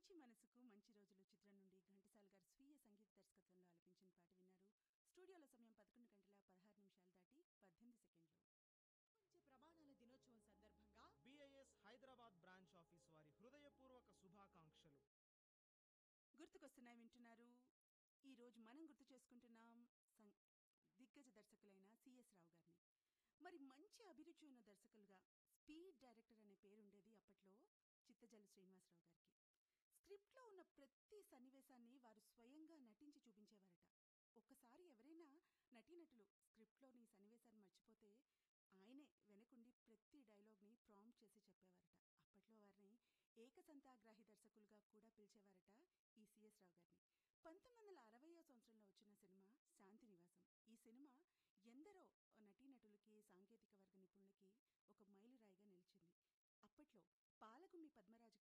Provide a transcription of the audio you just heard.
మంచి మనసుకు మంచి రోజులు చిత్రం నుండి ఘంటసాల గారు స్వీయ సంగీత దర్శకత్వంలో ఆలపించిన పాట విన్నారు స్టూడియోలో సమయం పదకొండు గంటల పదహారు నిమిషాలు దాటి పద్దెనిమిది సెకండ్లు ప్రపంచ ప్రమాణాల దినోత్సవం సందర్భంగా బిఐఎస్ హైదరాబాద్ బ్రాంచ్ ఆఫీస్ వారి హృదయపూర్వక శుభాకాంక్షలు గుర్తుకొస్తున్నాయి వింటున్నారు ఈ రోజు మనం గుర్తు చేసుకుంటున్నాం సం- దిగ్గజ దర్శకులైన సిఎస్ రావు గారిని మరి మంచి అభిరుచి ఉన్న దర్శకులుగా స్పీడ్ డైరెక్టర్ అనే పేరు ఉండేది అప్పట్లో చిత్తజల్లు శ్రీనివాసరావు గారికి స్క్రిప్ట్లో ఉన్న ప్రతి సన్నివేశాన్ని వారు స్వయంగా నటించి చూపించేవారట ఒక్కసారి ఎవరైనా నటీనటులు స్క్రిప్ట్లోని సన్నివేశాన్ని మర్చిపోతే ఆయనే వెనకుండి ప్రతి డైలాగ్ని ప్రాంప్ట్ చేసి చెప్పేవారట అప్పట్లో వారిని ఏకసంతాగ్రాహి దర్శకులుగా కూడా పిలిచేవారట ఈ సిఎస్ రావు గారిని పంతొమ్మిది వందల అరవయో సంవత్సరంలో వచ్చిన సినిమా శాంతి నివాసం ఈ సినిమా ఎందరో నటీనటులకి సాంకేతిక వర్గ నిపుణులకి ఒక మైలురాయిగా నిలిచింది అప్పట్లో పాలగుమ్మి పద్మరాజు